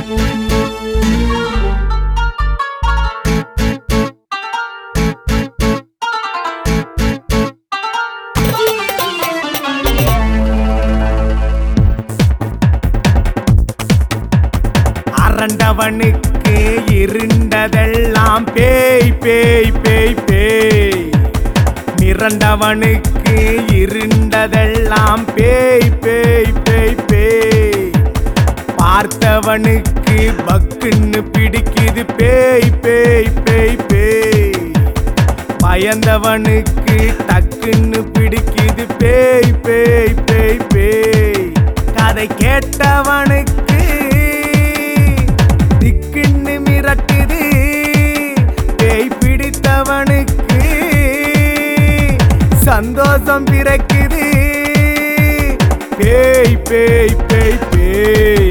அரண்டவனுக்கு இருண்டதெல்லாம் பேய் பேய் பேய் பேய் மிரண்டவனுக்கு இருண்டதெல்லாம் பேய் பேய் பேய் பேய் பார்த்தவனுக்கு பக்குன்னு பிடிக்குது பேய் பேய் பேய் பேய் பயந்தவனுக்கு டக்குன்னு பிடிக்குது பேய் பேய் பேய் பேய் கதை கேட்டவனுக்கு திக்குன்னு மிரட்டுது பேய் பிடித்தவனுக்கு சந்தோஷம் பிறக்குது பேய் பேய் பேய் பேய்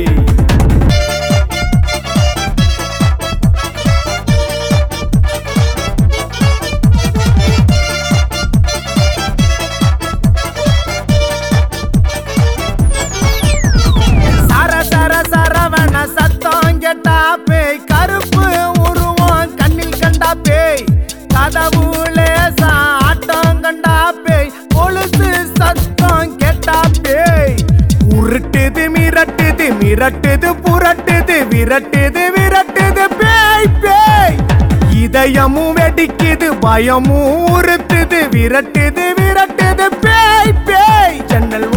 சர சர சரவண சத்தம் கேட்டா பேய் கருப்பு உருவம் கண்ணில் கண்டா பேய் கதவு லேசா ஆட்டம் கண்டா பேய் கொலுசு சத்தம் கேட்டா பேய் உருட்டுது மிரட்டுது மிரட்டுது புரட்டுது விரட்டுது விரட்டுது பேய் பேய் இதயமும் வெடிக்குது பயமும் உறுத்துது விரட்டுது விரட்டுது பேய் பேய் ஜன்னல்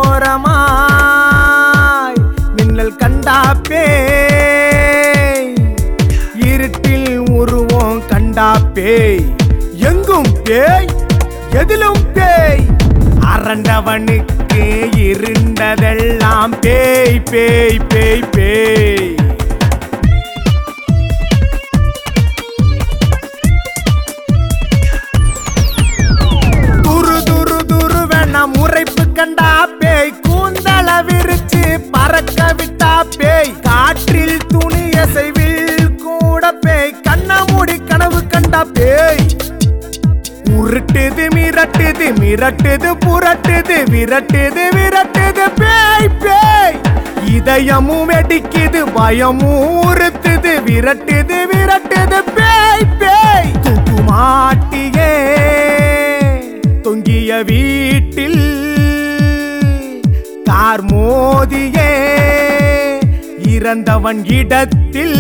ஓரமாய் மின்னல் கண்டா பேய் இருட்டில் உருவம் கண்டா பேய் எங்கும் பேய் எதிலும் பேய் அரண்டவனுக்கு இருண்டதெல்லாம் பேய் பேய் பேய் பேய் துரு துரு துரு வேணா முறைப்பு கண்டா பேய் கூந்தல விரிச்சு பறக்க விட்டா பேய் காற்றில் துணி அசைவில் கூட பேய் கண்ண மூடி கனவு கண்டா பேய் உருட்டுது மிரட்டுது மிரட்டுது புரட்டுது விரட்டுது விரட்டுது பேய் பேய் இதயமும் வெடிக்குது பயமும் உறுத்துது விரட்டுது விரட்டுது பேய் பேய் தூக்கு மாட்டியே தொங்கிய வீட்டில் கார் மோதியே இறந்தவன் இடத்தில்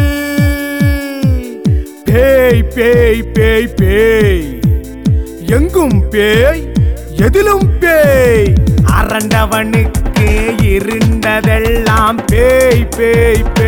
பேய் பேய் பேய் பேய் எங்கும் பேய் எதிலும் பேய் அரண்டவனுக்கு இருண்டதெல்லாம் பேய் பேய் பேய்